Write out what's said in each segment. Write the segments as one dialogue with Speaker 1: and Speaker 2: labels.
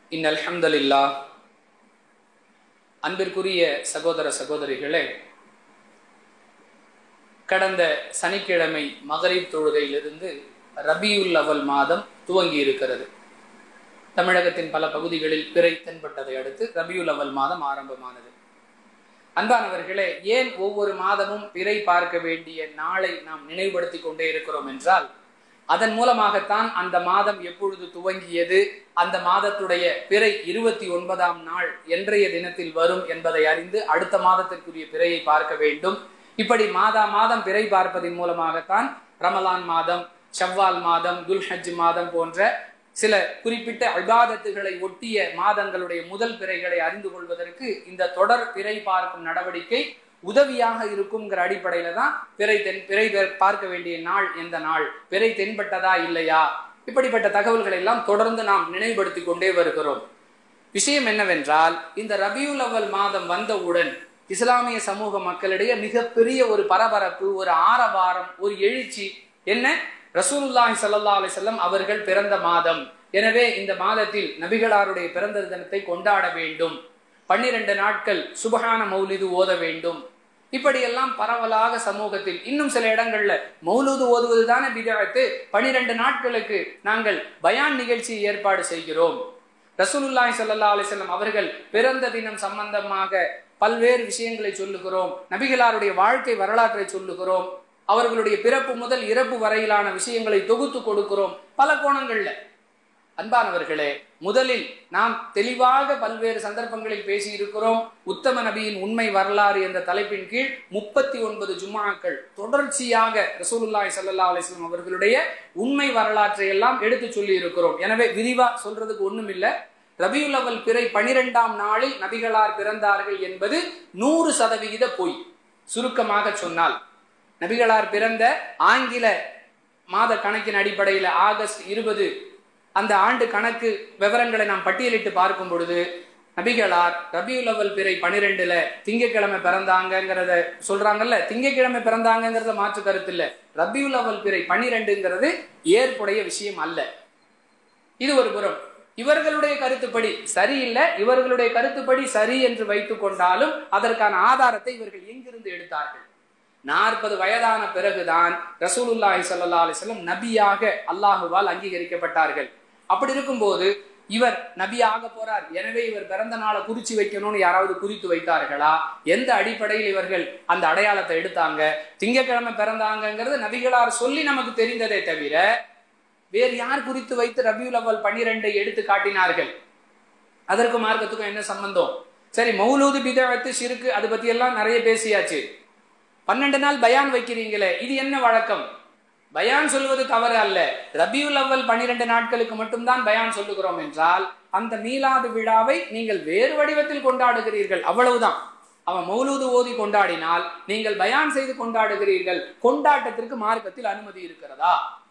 Speaker 1: இன் அல்ஹம்துலில்லா அன்பிற்குரிய சகோதர சகோதரிகளே கடந்த சனிக்கிழமை மகரீப் தொழுகையிலிருந்து ரபியுல் அவல் மாதம் துவங்கி இருக்கிறது தமிழகத்தின் பல பகுதிகளில் பிறை தென்பட்டதை அடுத்து ரபியுல் அவல் மாதம் ஆரம்பமானது அன்பானவர்களே ஏன் ஒவ்வொரு மாதமும் பிறை பார்க்க வேண்டிய நாளை நாம் நினைவுபடுத்திக் கொண்டே இருக்கிறோம் என்றால் அதன் மூலமாகத்தான் அந்த மாதம் எப்பொழுது துவங்கியது அந்த மாதத்துடைய பிறை இருபத்தி ஒன்பதாம் நாள் என்றைய தினத்தில் வரும் என்பதை அறிந்து அடுத்த மாதத்திற்குரிய பிறையை பார்க்க வேண்டும் இப்படி மாதா மாதம் பிறை பார்ப்பதன் மூலமாகத்தான் ரமலான் மாதம் ஷவ்வால் மாதம் துல்ஹஜ் மாதம் போன்ற சில குறிப்பிட்ட அபாதத்துகளை ஒட்டிய மாதங்களுடைய முதல் பிறைகளை அறிந்து கொள்வதற்கு இந்த தொடர் பிறை பார்க்கும் நடவடிக்கை உதவியாக இருக்குங்கிற அடிப்படையில தான் பிறை தென் பிறை பார்க்க வேண்டிய நாள் எந்த நாள் பிறை தென்பட்டதா இல்லையா இப்படிப்பட்ட தகவல்களை எல்லாம் தொடர்ந்து நாம் நினைவுபடுத்தி கொண்டே வருகிறோம் விஷயம் என்னவென்றால் இந்த ரபியுல் அவல் மாதம் வந்தவுடன் இஸ்லாமிய சமூக மக்களிடையே மிகப்பெரிய ஒரு பரபரப்பு ஒரு ஆரவாரம் ஒரு எழுச்சி என்ன ரசூலுல்லாஹி சல்லா அலிசல்லம் அவர்கள் பிறந்த மாதம் எனவே இந்த மாதத்தில் நபிகளாருடைய பிறந்த தினத்தை கொண்டாட வேண்டும் பன்னிரண்டு நாட்கள் சுபகான மௌலிது ஓத வேண்டும் இப்படியெல்லாம் பரவலாக சமூகத்தில் இன்னும் சில இடங்கள்ல மௌலூது ஓதுவது தானே பிதாத்து பனிரெண்டு நாட்களுக்கு நாங்கள் பயான் நிகழ்ச்சியை ஏற்பாடு செய்கிறோம் ரசூலுல்லாஹி சல்லா அலிசல்லம் அவர்கள் பிறந்த தினம் சம்பந்தமாக பல்வேறு விஷயங்களை சொல்லுகிறோம் நபிகளாருடைய வாழ்க்கை வரலாற்றை சொல்லுகிறோம் அவர்களுடைய பிறப்பு முதல் இறப்பு வரையிலான விஷயங்களை தொகுத்து கொடுக்கிறோம் பல கோணங்கள்ல அன்பானவர்களே முதலில் நாம் தெளிவாக பல்வேறு சந்தர்ப்பங்களில் பேசி இருக்கிறோம் உத்தம நபியின் உண்மை வரலாறு என்ற தலைப்பின் கீழ் முப்பத்தி ஒன்பது ஜுமாக்கள் தொடர்ச்சியாக ரசூலுல்லாய் சல்லா அலிஸ்லாம் அவர்களுடைய உண்மை வரலாற்றை எல்லாம் எடுத்து சொல்லி இருக்கிறோம் எனவே விரிவா சொல்றதுக்கு ஒண்ணும் இல்லை ரபியுல் அவல் பிறை பனிரெண்டாம் நாளில் நபிகளார் பிறந்தார்கள் என்பது நூறு சதவிகித பொய் சுருக்கமாக சொன்னால் நபிகளார் பிறந்த ஆங்கில மாத கணக்கின் அடிப்படையில் ஆகஸ்ட் இருபது அந்த ஆண்டு கணக்கு விவரங்களை நாம் பட்டியலிட்டு பார்க்கும் பொழுது நபிகளார் ரபியுல் அவல் பிறை பனிரெண்டுல திங்கக்கிழமை பிறந்தாங்கிறத சொல்றாங்கல்ல திங்கக்கிழமை பிறந்தாங்கிறத மாற்று கருத்து இல்ல ரபியுல் அவல் பிறை பனிரெண்டுங்கிறது ஏற்புடைய விஷயம் அல்ல இது ஒரு புறம் இவர்களுடைய கருத்துப்படி சரியில்லை இவர்களுடைய கருத்துப்படி சரி என்று வைத்துக் கொண்டாலும் அதற்கான ஆதாரத்தை இவர்கள் எங்கிருந்து எடுத்தார்கள் நாற்பது வயதான பிறகுதான் ரசூலுல்லாஹி சல்லா அலிஸ்லம் நபியாக அல்லாஹுவால் அங்கீகரிக்கப்பட்டார்கள் அப்படி இருக்கும்போது இவர் நபியாக போறார் எனவே இவர் பிறந்த நாளை குறிச்சு வைக்கணும்னு யாராவது குறித்து வைத்தார்களா எந்த அடிப்படையில் இவர்கள் அந்த அடையாளத்தை எடுத்தாங்க திங்கக்கிழமை பிறந்தாங்கிறது நபிகளார் சொல்லி நமக்கு தெரிந்ததே தவிர வேறு யார் குறித்து வைத்து ரபியுல் அவல் பன்னிரெண்டை எடுத்து காட்டினார்கள் அதற்கு மார்க்கத்துக்கும் என்ன சம்பந்தம் சரி மௌலூது பிதவத்து சிறுக்கு அதை பத்தி எல்லாம் நிறைய பேசியாச்சு பன்னெண்டு நாள் பயான் வைக்கிறீங்களே இது என்ன வழக்கம் பயான் சொல்வது தவறு அல்ல ரபியுல் அவ்வல் பன்னிரண்டு நாட்களுக்கு மட்டும்தான் பயான் சொல்லுகிறோம் என்றால் அந்த மீலாது விழாவை நீங்கள் வேறு வடிவத்தில் கொண்டாடுகிறீர்கள் அவ்வளவுதான் அவன் மௌலூது ஓதி கொண்டாடினால் நீங்கள் பயான் செய்து கொண்டாடுகிறீர்கள் கொண்டாட்டத்திற்கு மார்க்கத்தில் அனுமதி இருக்கிறதா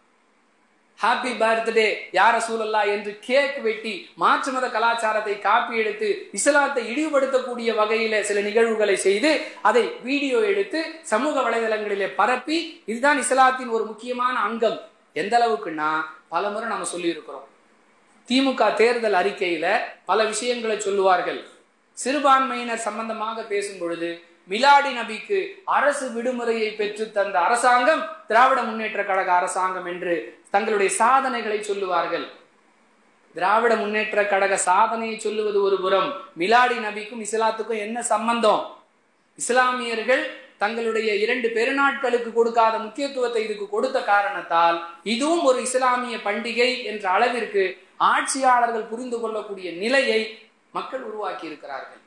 Speaker 1: ஹாப்பி பர்த்டே யார சூழல்லா என்று கேக் வெட்டி மாற்று மத கலாச்சாரத்தை காப்பி எடுத்து இஸ்லாத்தை இழிவுபடுத்தக்கூடிய வகையில சில நிகழ்வுகளை செய்து அதை வீடியோ எடுத்து சமூக வலைதளங்களிலே பரப்பி இதுதான் இஸ்லாத்தின் ஒரு முக்கியமான அங்கம் எந்த அளவுக்குன்னா பல முறை நம்ம சொல்லி இருக்கிறோம் திமுக தேர்தல் அறிக்கையில பல விஷயங்களை சொல்லுவார்கள் சிறுபான்மையினர் சம்பந்தமாக பேசும் பொழுது மிலாடி நபிக்கு அரசு விடுமுறையை பெற்று தந்த அரசாங்கம் திராவிட முன்னேற்ற கழக அரசாங்கம் என்று தங்களுடைய சாதனைகளை சொல்லுவார்கள் திராவிட முன்னேற்ற கழக சாதனையை சொல்லுவது ஒரு புறம் மிலாடி நபிக்கும் இஸ்லாத்துக்கும் என்ன சம்பந்தம் இஸ்லாமியர்கள் தங்களுடைய இரண்டு பெருநாட்களுக்கு கொடுக்காத முக்கியத்துவத்தை இதுக்கு கொடுத்த காரணத்தால் இதுவும் ஒரு இஸ்லாமிய பண்டிகை என்ற அளவிற்கு ஆட்சியாளர்கள் புரிந்து கொள்ளக்கூடிய நிலையை மக்கள் உருவாக்கி இருக்கிறார்கள்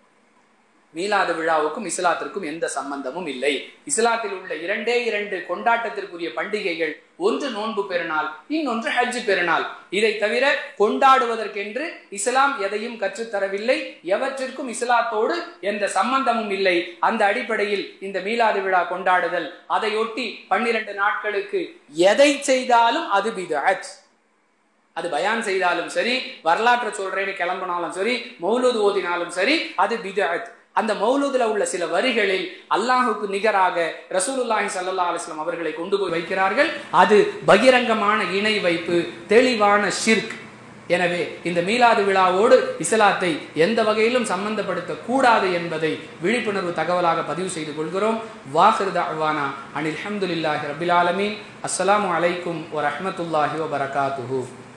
Speaker 1: மீலாது விழாவுக்கும் இஸ்லாத்திற்கும் எந்த சம்பந்தமும் இல்லை இஸ்லாத்தில் உள்ள இரண்டே இரண்டு கொண்டாட்டத்திற்குரிய பண்டிகைகள் ஒன்று நோன்பு பெருநாள் இன்னொன்று ஹஜ் பெருநாள் இதை தவிர கொண்டாடுவதற்கென்று இஸ்லாம் எதையும் கற்றுத்தரவில்லை எவற்றிற்கும் இஸ்லாத்தோடு எந்த சம்பந்தமும் இல்லை அந்த அடிப்படையில் இந்த மீலாது விழா கொண்டாடுதல் அதையொட்டி பன்னிரண்டு நாட்களுக்கு எதை செய்தாலும் அது பிதஅத் அது பயான் செய்தாலும் சரி வரலாற்றை சொல்றேன்னு கிளம்பினாலும் சரி மௌலூது ஓதினாலும் சரி அது பிதஅத் அந்த மௌலூதுல உள்ள சில வரிகளில் அல்லாஹுக்கு நிகராக ரசூலுல்லாஹி சல்லா அலிஸ்லாம் அவர்களை கொண்டு போய் வைக்கிறார்கள் அது பகிரங்கமான இணை வைப்பு தெளிவான ஷிர்க் எனவே இந்த மீலாது விழாவோடு இஸ்லாத்தை எந்த வகையிலும் சம்பந்தப்படுத்த கூடாது என்பதை விழிப்புணர்வு தகவலாக பதிவு செய்து கொள்கிறோம் வாஹிர் தஅவானா அனில் அல்ஹம்துலில்லாஹி ரபில் ஆலமீன் அஸ்ஸலாமு அலைக்கும் வரஹ்மத்துல்லாஹி வபரகாத்துஹு